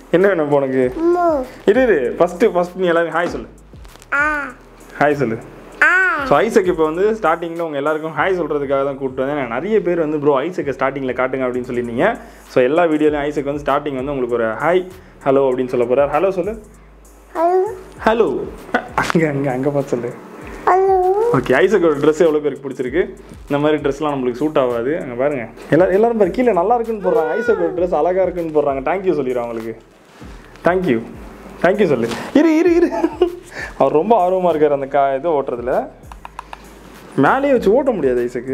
என்ன வேணும் இப்போ உனக்கு மூ இரு இரு ஃபஸ்ட்டு ஃபஸ்ட் நீ எல்லாரும் ஹாய் சொல்லு ஆ ஹாய் சொல்லு ஆ ஸோ ஐசக் இப்போ வந்து ஸ்டார்டிங்கில் உங்கள் எல்லாருக்கும் ஹாய் சொல்கிறதுக்காக தான் கூப்பிட்டு வந்தேன் நான் நிறைய பேர் வந்து ப்ரோ ஐசக்கை ஸ்டார்டிங்கில் காட்டுங்க அப்படின்னு சொல்லியிருந்தீங்க ஸோ எல்லா வீடியோலையும் ஐசக் வந்து ஸ்டார்டிங் வந்து உங்களுக்கு ஒரு ஹாய் ஹலோ அப்படின்னு சொல்ல போகிறார் ஹலோ சொல்லு ஹலோ ஹலோ அங்கே அங்கே அங்கே பார்த்து சொல்லு ஹலோ ஓகே ஐசக்கோட ட்ரெஸ் எவ்வளோ பேருக்கு பிடிச்சிருக்கு இந்த மாதிரி ட்ரெஸ்லாம் நம்மளுக்கு சூட் ஆகாது அங்கே பாருங்க எல்லாரும் எல்லாரும் பாரு கீழே நல்லா இருக்குன்னு போடுறாங்க ஐசக்கோட ட்ரெஸ் அழகாக இருக்குன்னு போடுறாங்க தேங்க்யூ சொல்லிடுறேன் அவங்களுக்கு தேங்க்யூ தேங்க்யூ சொல்லு இரு இரு இரு அவர் ரொம்ப ஆர்வமாக இருக்கார் அந்த கா இதை ஓட்டுறதுல மேலேயே வச்சு ஓட்ட முடியாது ஐசக்கு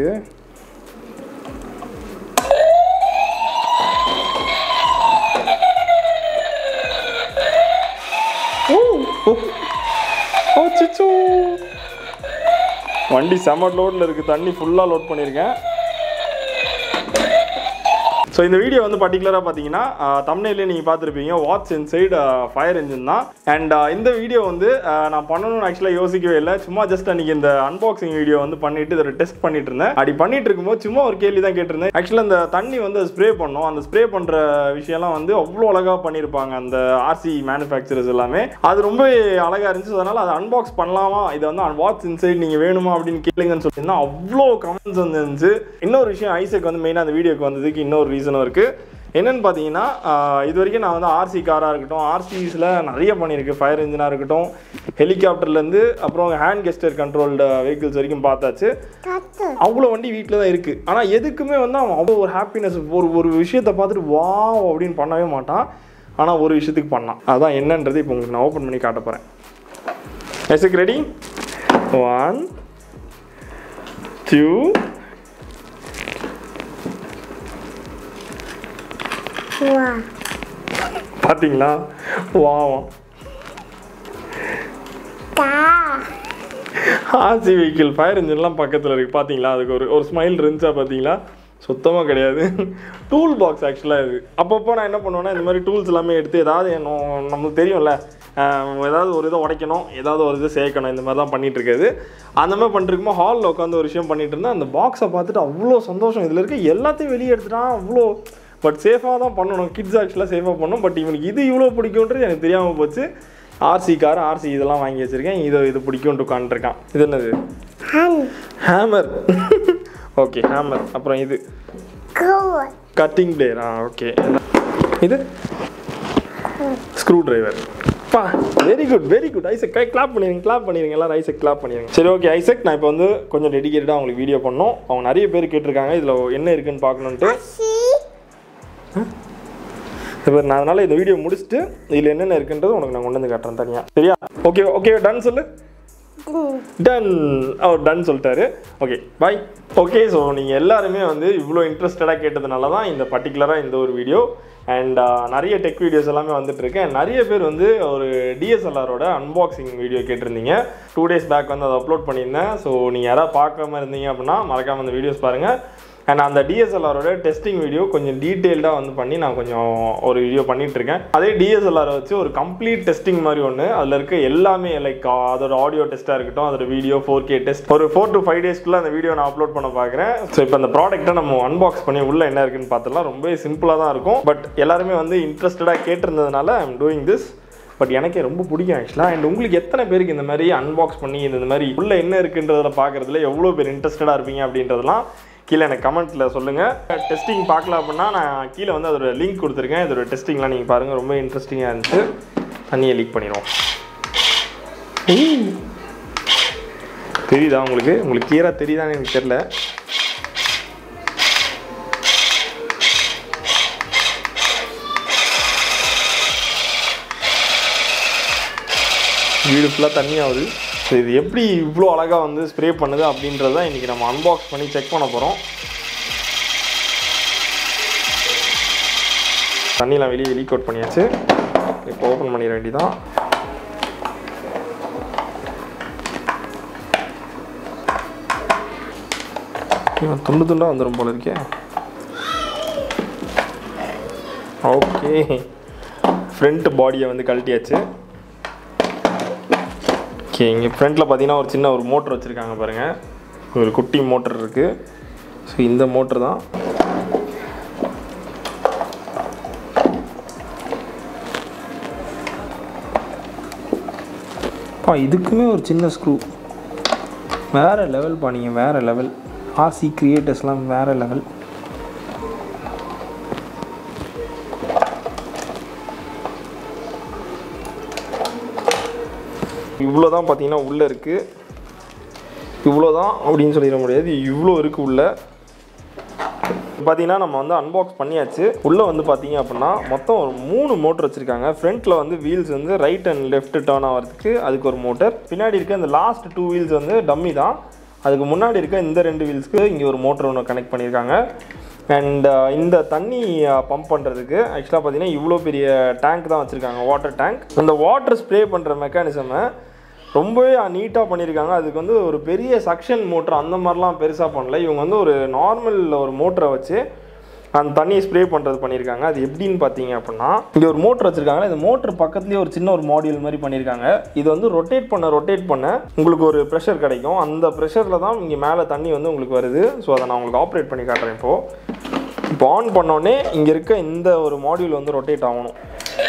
ஓ ஓ ஓ சிச்சோ வண்டி செம லோடில் இருக்குது தண்ணி ஃபுல்லாக லோட் பண்ணியிருக்கேன் ஸோ இந்த வீடியோ வந்து பர்டிகுலராக பார்த்தீங்கன்னா தமிழ்லேயே நீங்கள் பார்த்துருப்பீங்க வாட்ஸ் இன்சைடு ஃபயர் இன்ஜின் தான் அண்ட் இந்த வீடியோ வந்து ஆஹ், நான் பண்ணணும்னு ஆக்சுவலாக யோசிக்கவே இல்லை சும்மா ஜஸ்ட் அன்றைக்கி இந்த அன்பாக்சிங் வீடியோ வந்து பண்ணிட்டு இதை டெஸ்ட் பண்ணிட்டு இருந்தேன் அப்படி பண்ணிட்டு இருக்கும்போது சும்மா ஒரு கேள்வி தான் கேட்டிருந்தேன் ஆக்சுவலாக அந்த தண்ணி வந்து ஸ்ப்ரே பண்ணோம் அந்த ஸ்ப்ரே பண்ணுற விஷயம்லாம் வந்து அவ்வளோ அழகாக பண்ணியிருப்பாங்க அந்த ஆர்சி மேனுஃபேக்சரர்ஸ் எல்லாமே அது ரொம்ப அழகாக இருந்துச்சு அதனால் அதை அன்பாக்ஸ் பண்ணலாமா இதை வந்து வாட்ஸ் இன்சைட் நீங்கள் வேணுமா அப்படின்னு கேளுங்கன்னு சொல்லியிருந்தா அவ்வளோ கமெண்ட்ஸ் வந்து இருந்துச்சு இன்னொரு விஷயம் ஐசக் வந்து மெயினாக அந்த வீடியோக்கு வந்ததுக்கு இன்னொரு ரீசனும் இருக்குது என்னன்னு பார்த்தீங்கன்னா ஆஹ், இது வரைக்கும் நான் வந்து ஆர்சி காராக இருக்கட்டும் ஆர்சிஸில் நிறைய பண்ணியிருக்கேன் ஃபயர் இன்ஜினாக இருக்கட்டும் ஹெலிகாப்டர்லேருந்து அப்புறம் ஹேண்ட் கெஸ்டர் கண்ட்ரோல்டு வெஹிக்கிள்ஸ் வரைக்கும் பார்த்தாச்சு கத்து அவ்வளோ வண்டி வீட்டில் தான் இருக்குது ஆனால் எதுக்குமே வந்து அவன் அவ்வளோ ஒரு ஹாப்பினஸ் ஒரு ஒரு விஷயத்தை பார்த்துட்டு வா அப்படின்னு பண்ணவே மாட்டான் ஆனால் ஒரு விஷயத்துக்கு பண்ணான் அதான் என்னன்றது இப்போ உங்களுக்கு நான் ஓப்பன் பண்ணி காட்ட போகிறேன் எஸ்க்கு ரெடி ஒன் டூ வா பார்த்தீங்களா வாவா கா ஆர்சி வெஹிக்கிள் ஃபயர் இன்ஜின்லாம் பக்கத்தில் இருக்குது பார்த்தீங்களா அதுக்கு ஒரு ஒரு ஸ்மைல் இருந்துச்சா பார்த்தீங்களா சுத்தமாக கிடையாது டூல் பாக்ஸ் ஆக்சுவலாக இது அப்பப்போ நான் என்ன பண்ணுவேன்னா இந்த மாதிரி டூல்ஸ் எல்லாமே எடுத்து ஏதாவது என்ன- நம்மளுக்கு தெரியும்ல ஆஹ் ஏதாவது ஒரு இதை உடைக்கணும் ஏதாவது ஒரு இதை சேர்க்கணும் இந்த மாதிரி தான் பண்ணிட்டு இருக்குது அந்த மாதிரி பண்ணிருக்கும்போது ஹாலில் உட்காந்து ஒரு விஷயம் பண்ணிட்டு இருந்தேன் அந்த பாக்ஸை பார்த்துட்டு அவ்வளோ சந்தோஷம் இதில் இருக்க எல்லாத்தையும் வெளியே எடுத்துட்டான் அவ்வளோ பட் சேஃபாக தான் பண்ணணும் கிட்ஸ் ஆக்சுவலாக சேஃபாக பண்ணணும் பட் இவனுக்கு இது இவ்வளோ பிடிக்குன்றது எனக்கு தெரியாமல் போச்சு ஆர்சி கார் ஆர்சி இதெல்லாம் வாங்கி வச்சிருக்கேன் இது இது பிடிக்கும்ட்டு உட்காந்துருக்கான் இது என்னது ஹன் ஹேமர் ஓகே ஹேமர் அப்புறம் இது கோல் கட்டிங் பிளேயர் ஆ ஓகே இது ஸ்க்ரூ டிரைவர் பா very good very good Isaac கை கிளாப் பண்ணிடுங்க கிளாப் பண்ணிடுங்க எல்லாரும் ஐசக் கிளாப் பண்ணிடுங்க சரி ஓகே ஐசக் நான் இப்போ வந்து கொஞ்சம் டெடிகேட்டடாக அவங்களுக்கு வீடியோ பண்ணோம் அவங்க நிறைய பேர் கேட்டிருக்காங்க இதில் என்ன இருக்குன்னு பார்க்கணுன்ட்டு சி இப்போ நான் அதனால் இந்த வீடியோ முடிச்சுட்டு இதில் என்னென்ன இருக்குன்றது உனக்கு நான் கொண்டு வந்து காட்டுறேன் தனியாக சரியா ஓகே ஓகே டன் சொல்லு டன் அவர் டன் சொல்லிட்டாரு ஓகே பாய் ஓகே ஸோ நீங்கள் எல்லாருமே வந்து இவ்வளோ இன்ட்ரெஸ்டடாக கேட்டதுனால தான் இந்த பர்டிகுலராக இந்த ஒரு வீடியோ அண்ட் நிறைய டெக் வீடியோஸ் எல்லாமே வந்துட்டு இருக்கு And நிறைய பேர் வந்து ஒரு டிஎஸ்எல்ஆரோட அன்பாக்சிங் வீடியோ கேட்டிருந்தீங்க டூ டேஸ் பேக் வந்து அதை அப்லோட் பண்ணியிருந்தேன் ஸோ நீங்கள் யாராவது பார்க்காம இருந்தீங்க அப்படின்னா மறக்காம அந்த வீடியோஸ் பாருங்கள் அண்ட் அந்த டிஎஸ்எல்ஆரோட டெஸ்டிங் வீடியோ கொஞ்சம் டீட்டெயில்டாக வந்து பண்ணி நான் கொஞ்சம் ஒரு வீடியோ பண்ணிட்டு இருக்கேன் அதே டிஎஸ்எல்ஆர் வச்சு ஒரு கம்ப்ளீட் டெஸ்டிங் மாதிரி ஒன்று அதில் இருக்க எல்லாமே லைக் அதோட ஆடியோ டெஸ்ட்டாக இருக்கட்டும் அதோட வீடியோ ஃபோர் கே டெஸ்ட் ஒரு ஃபோர் டு ஃபைவ் டேஸ்க்குள்ளே அந்த வீடியோ நான் அப்லோட் பண்ண பார்க்குறேன் ஸோ இப்போ அந்த ப்ராடக்ட்டை நம்ம அன்பாக்ஸ் பண்ணி உள்ள என்ன இருக்குன்னு பார்த்துலாம் ரொம்ப சிம்பிளாக தான் இருக்கும் பட் எல்லாருமே வந்து இன்ட்ரெஸ்டடாக கேட்டிருந்ததுனால I am doing this but எனக்கே ரொம்ப பிடிக்கும் ஆக்சுவலாக அண்ட் உங்களுக்கு எத்தனை பேருக்கு இந்த மாதிரி அன்பாக்ஸ் பண்ணி இந்த மாதிரி உள்ள என்ன இருக்குன்றதுல பார்க்குறதுல எவ்வளோ பேர் இன்ட்ரெஸ்டடாக இருப்பீங்க அப்படின்றதெல்லாம் கீழே எனக்கு கமெண்ட்டில் சொல்லுங்கள் டெஸ்டிங் பார்க்கல அப்படின்னா நான் கீழே வந்து அதோட லிங்க் கொடுத்துருக்கேன் இதோட டெஸ்டிங்லாம் நீங்கள் பாருங்கள் ரொம்ப இன்ட்ரெஸ்டிங்காக இருந்துச்சு தண்ணியை லீக் பண்ணிடுவோம் தெரியுதா உங்களுக்கு உங்களுக்கு கிளியராக தெரியுதான்னு எனக்கு தெரில வீடு ஃபுல்லாக தண்ணி ஆகுது ஸோ இது எப்படி இவ்வளோ அழகாக வந்து ஸ்ப்ரே பண்ணுது அப்படின்றத இன்றைக்கி நம்ம அன்பாக்ஸ் பண்ணி செக் பண்ண போகிறோம் தண்ணிலாம் வெளியே லீக் அவுட் பண்ணியாச்சு இப்போ ஓப்பன் பண்ணிட வேண்டியதான் இவன் துண்டு துண்டாக வந்துடும் போல இருக்கே ஓகே ஃப்ரண்ட் பாடியை வந்து கழட்டியாச்சு ஓகே இங்கே ஃப்ரண்ட்டில் பார்த்தீங்கன்னா ஒரு சின்ன ஒரு மோட்டர் வச்சுருக்காங்க பாருங்கள் ஒரு குட்டி மோட்டர் இருக்குது ஸோ இந்த மோட்டர் தான் பா இதுக்குமே ஒரு சின்ன ஸ்க்ரூ வேறு லெவல் பண்ணிங்க வேறு லெவல் ஆர்சி கிரியேட்டர்ஸ்லாம் வேறு லெவல் இவ்வளோ தான் பார்த்தீங்கன்னா உள்ளே இருக்குது இவ்வளோ தான் அப்படின்னு சொல்லிட முடியாது இவ்வளோ இருக்குது உள்ளே பார்த்தீங்கன்னா நம்ம வந்து அன்பாக்ஸ் பண்ணியாச்சு உள்ளே வந்து பார்த்தீங்க அப்படின்னா மொத்தம் ஒரு மூணு மோட்டர் வச்சுருக்காங்க ஃப்ரண்ட்டில் வந்து வீல்ஸ் வந்து ரைட் அண்ட் லெஃப்ட் டேர்ன் ஆகிறதுக்கு அதுக்கு ஒரு மோட்டர் பின்னாடி இருக்க இந்த லாஸ்ட் டூ வீல்ஸ் வந்து டம்மி தான் அதுக்கு முன்னாடி இருக்க இந்த ரெண்டு வீல்ஸ்க்கு இங்கே ஒரு மோட்டர் ஒன்று கனெக்ட் பண்ணியிருக்காங்க அண்ட் இந்த தண்ணி பம்ப் பண்ணுறதுக்கு ஆக்சுவலாக பார்த்தீங்கன்னா இவ்வளோ பெரிய டேங்க் தான் வச்சுருக்காங்க வாட்டர் டேங்க் இந்த வாட்டர் ஸ்ப்ரே பண்ணுற மெக்கானிசமை ரொம்பவே நீட்டாக பண்ணியிருக்காங்க அதுக்கு வந்து ஒரு பெரிய சக்ஷன் மோட்டர் அந்த மாதிரிலாம் பெருசாக பண்ணல இவங்க வந்து ஒரு நார்மல் ஒரு மோட்டரை வச்சு அந்த தண்ணியை ஸ்ப்ரே பண்ணுறது பண்ணியிருக்காங்க அது எப்படின்னு பார்த்தீங்க அப்படின்னா இங்கே ஒரு மோட்டர் வச்சுருக்காங்க இந்த மோட்டர் பக்கத்துலேயே ஒரு சின்ன ஒரு மாடியூல் மாதிரி பண்ணியிருக்காங்க இது வந்து ரொட்டேட் பண்ண ரொட்டேட் பண்ண உங்களுக்கு ஒரு ப்ரெஷர் கிடைக்கும் அந்த ப்ரெஷரில் தான் இங்கே மேலே தண்ணி வந்து உங்களுக்கு வருது ஸோ அதை நான் உங்களுக்கு ஆப்ரேட் பண்ணி காட்டுறேன் இப்போது இப்போ ஆன் பண்ணோடனே இங்கே இருக்க இந்த ஒரு மாடியூல் வந்து ரொட்டேட் ஆகணும்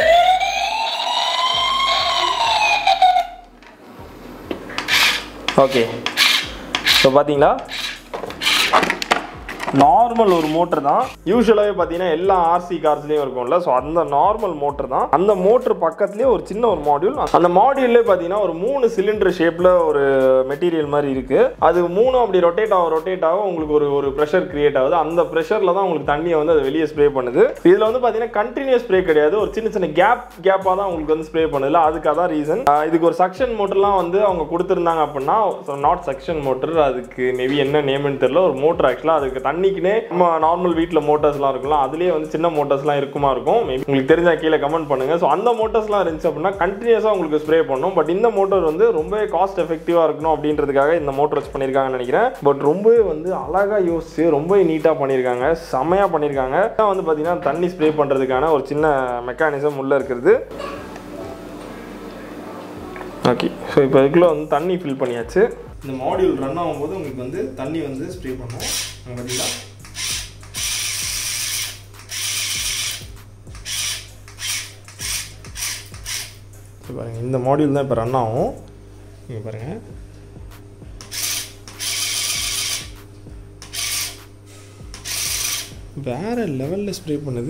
ஓகே ஸோ பார்த்தீங்களா நார்மல் ஒரு மோட்டர் தான் யூஸ்வலாகவே பார்த்தீங்கன்னா எல்லா ஆர்சி கார்ஸ்லேயும் இருக்கும்ல ஸோ அந்த நார்மல் மோட்டர் தான் அந்த மோட்டர் பக்கத்துலேயே ஒரு சின்ன ஒரு மாடியூல் அந்த மாடியூல்லே பார்த்தீங்கன்னா ஒரு மூணு சிலிண்டர் ஷேப்பில் ஒரு மெட்டீரியல் மாதிரி இருக்குது அது மூணும் அப்படி ரொட்டேட் ஆகும் ரொட்டேட் ஆகும் உங்களுக்கு ஒரு ஒரு ப்ரெஷர் கிரியேட் ஆகுது அந்த ப்ரெஷரில் தான் உங்களுக்கு தண்ணியை வந்து அது வெளியே ஸ்ப்ரே பண்ணுது இதில் வந்து பார்த்தீங்கன்னா கண்டினியூஸ் ஸ்ப்ரே கிடையாது ஒரு சின்ன சின்ன கேப் கேப்பாக தான் உங்களுக்கு வந்து ஸ்ப்ரே பண்ணுதுல அதுக்கு அதான் ரீசன் இதுக்கு ஒரு சக்ஷன் மோட்டர்லாம் வந்து அவங்க கொடுத்துருந்தாங்க அப்படின்னா நாட் சக்ஷன் மோட்டர் அதுக்கு மேபி என்ன நேம்னு தெரியல ஒரு மோட்டர் ஆக்சுவலாக அதுக்கு தண்ணிக்குனே நம்ம நார்மல் வீட்டில் மோட்டர்ஸ்லாம் இருக்கும்ல அதுலேயே வந்து சின்ன மோட்டர்ஸ்லாம் இருக்குமா இருக்கும் மேபி உங்களுக்கு தெரிஞ்சா கீழே கமெண்ட் பண்ணுங்க ஸோ அந்த மோட்டர்ஸ்லாம் இருந்துச்சு அப்படின்னா கண்டினியூஸாக உங்களுக்கு ஸ்ப்ரே பண்ணும் பட் இந்த மோட்டர் வந்து ரொம்பவே காஸ்ட் எஃபெக்டிவாக இருக்கணும் அப்படின்றதுக்காக இந்த மோட்டர் வச்சு பண்ணியிருக்காங்கன்னு நினைக்கிறேன் பட் ரொம்பவே வந்து அழகாக யோசிச்சு ரொம்ப நீட்டாக பண்ணியிருக்காங்க செம்மையாக பண்ணியிருக்காங்க இதான் வந்து பார்த்தீங்கன்னா தண்ணி ஸ்ப்ரே பண்ணுறதுக்கான ஒரு சின்ன மெக்கானிசம் உள்ளே இருக்கிறது ஓகே ஸோ இப்போ இதுக்குள்ளே வந்து தண்ணி ஃபில் பண்ணியாச்சு இந்த மாடியூல் ரன் ஆகும்போது உங்களுக்கு வந்து தண்ணி வந்து ஸ்ப்ரே பண்ணும் அங்க பார்த்தீங்களா இப்போ பாருங்கள் இந்த மாடியூல் தான் இப்போ ரன் ஆகும் இங்கே பாருங்கள் வேற லெவலில் ஸ்ப்ரே பண்ணுது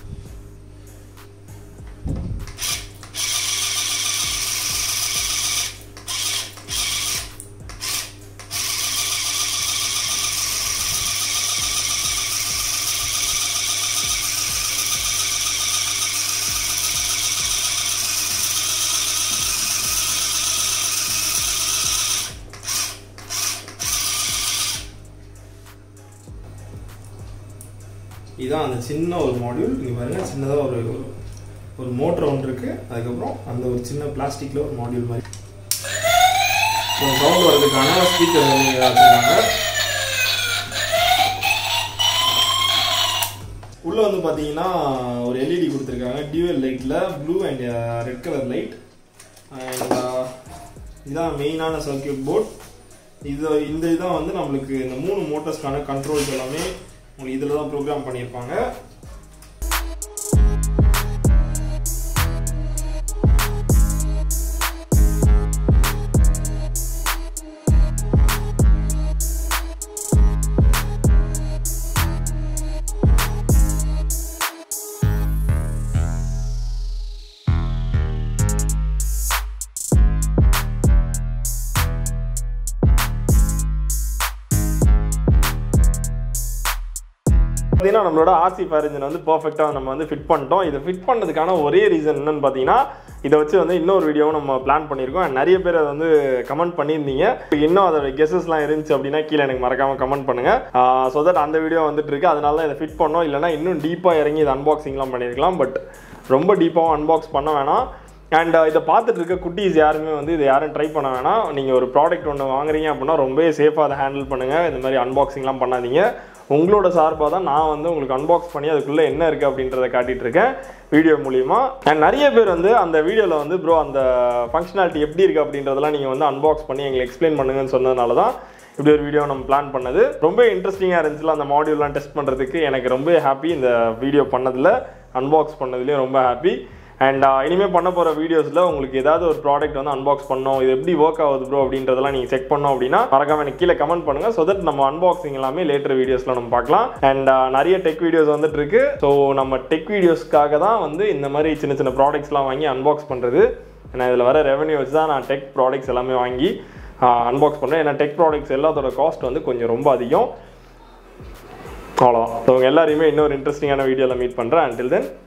இதுதான் அந்த சின்ன ஒரு மாடியூல் இங்கே பாருங்க சின்னதாக ஒரு ஒரு மோட்டர் ஒன்று இருக்கு அதுக்கப்புறம் அந்த ஒரு சின்ன பிளாஸ்டிக்ல ஒரு மாடியூல் மாதிரி சவுண்ட் வர்றதுக்கான ஸ்பீக்கர் வந்து இங்க வச்சிருக்காங்க உள்ள வந்து பார்த்தீங்கன்னா ஒரு எல்இடி கொடுத்துருக்காங்க டியூஎல் லைட்டில் blue and red colour light and இதுதான் மெயினான சர்க்கியூட் போர்ட் இது இந்த இதான் வந்து நம்மளுக்கு இந்த மூணு மோட்டர்ஸ்க்கான கண்ட்ரோல்ஸ் எல்லாமே உங்களுக்கு இதில் தான் ப்ரோக்ராம் பண்ணியிருப்பாங்க பார்த்தீங்கன்னா நம்மளோட ஆர்சி ஃபயர் இன்ஜின் வந்து பர்ஃபெக்டாக நம்ம வந்து ஃபிட் பண்ணிட்டோம் இதை ஃபிட் பண்ணதுக்கான ஒரே ரீசன் என்னன்னு பார்த்தீங்கன்னா இதை வச்சு வந்து இன்னொரு வீடியோவும் நம்ம பிளான் பண்ணியிருக்கோம் and நிறைய பேர் அதை வந்து கமெண்ட் பண்ணியிருந்தீங்க இன்னும் அதோட கெஸஸ்லாம் இருந்துச்சு அப்படின்னா கீழே எனக்கு மறக்காமல் கமெண்ட் பண்ணுங்க ஸோ தட் அந்த வீடியோ வந்துட்டு இருக்கு அதனால தான் இதை ஃபிட் பண்ணோம் இல்லைனா இன்னும் டீப்பாக இறங்கி இது அன்பாக்சிங்லாம் பண்ணியிருக்கலாம் பட் ரொம்ப டீப்பாகவும் அன்பாக்ஸ் பண்ண வேணாம் அண்ட் இதை பார்த்துட்டு இருக்க குட்டீஸ் யாருமே வந்து இதை யாரும் ட்ரை பண்ண வேணாம் நீங்கள் ஒரு ப்ராடக்ட் ஒன்று வாங்குறீங்க அப்படின்னா ரொம்பவே சேஃபாக அதை ஹேண்டில் பண்ணுங்கள் இந்த மாதிரி அன்பாக்சிங்லாம் பண்ணாதீங்க உங்களோட சார்பாக தான் நான் வந்து உங்களுக்கு அன்பாக்ஸ் பண்ணி அதுக்குள்ளே என்ன இருக்குது அப்படின்றத காட்டிட்டு இருக்கேன் வீடியோ மூலிமா அண்ட் நிறைய பேர் வந்து அந்த வீடியோவில் வந்து ப்ரோ அந்த ஃபங்க்ஷனாலிட்டி எப்படி இருக்குது அப்படின்றதெல்லாம் நீங்கள் வந்து அன்பாக்ஸ் பண்ணி எங்களுக்கு எக்ஸ்பிளைன் பண்ணுங்கன்னு சொன்னதுனால தான் இப்படி ஒரு வீடியோ நம்ம பிளான் பண்ணது ரொம்ப இன்ட்ரெஸ்டிங்காக இருந்துச்சுல அந்த மாடியூல்லாம் டெஸ்ட் பண்ணுறதுக்கு எனக்கு ரொம்ப ஹாப்பி இந்த வீடியோ பண்ணதில் அன்பாக்ஸ் பண்ணதுலேயும் ரொம்ப ஹாப்பி அண்ட் இனிமேல் பண்ண போகிற வீடியோஸில் உங்களுக்கு ஏதாவது ஒரு ப்ராடக்ட் வந்து அன்பாக்ஸ் பண்ணோம் இது எப்படி ஒர்க் ஆகுது ப்ரோ அப்படின்றதெல்லாம் நீங்கள் செக் பண்ணோம் அப்படின்னா மறக்காம எனக்கு கீழே கமெண்ட் பண்ணுங்கள் ஸோ தட் நம்ம அன்பாக்சிங் எல்லாமே லேட்டர் வீடியோஸில் நம்ம பார்க்கலாம் அண்ட் நிறைய டெக் வீடியோஸ் வந்துட்டு இருக்கு ஸோ நம்ம டெக் வீடியோஸ்க்காக தான் வந்து இந்த மாதிரி சின்ன சின்ன ப்ராடக்ட்ஸ்லாம் வாங்கி அன்பாக்ஸ் பண்ணுறது ஏன்னா இதில் வர ரெவன்யூ வச்சு தான் நான் டெக் ப்ராடக்ட்ஸ் எல்லாமே வாங்கி அன்பாக்ஸ் பண்ணுறேன் ஏன்னா டெக் ப்ராடக்ட்ஸ் எல்லாத்தோட காஸ்ட் வந்து கொஞ்சம் ரொம்ப அதிகம் அவ்வளோதான் ஸோ உங்கள் எல்லாரையுமே இன்னொரு இன்ட்ரெஸ்டிங்கான வீடியோவில் மீட் பண்ணுறேன் until தென்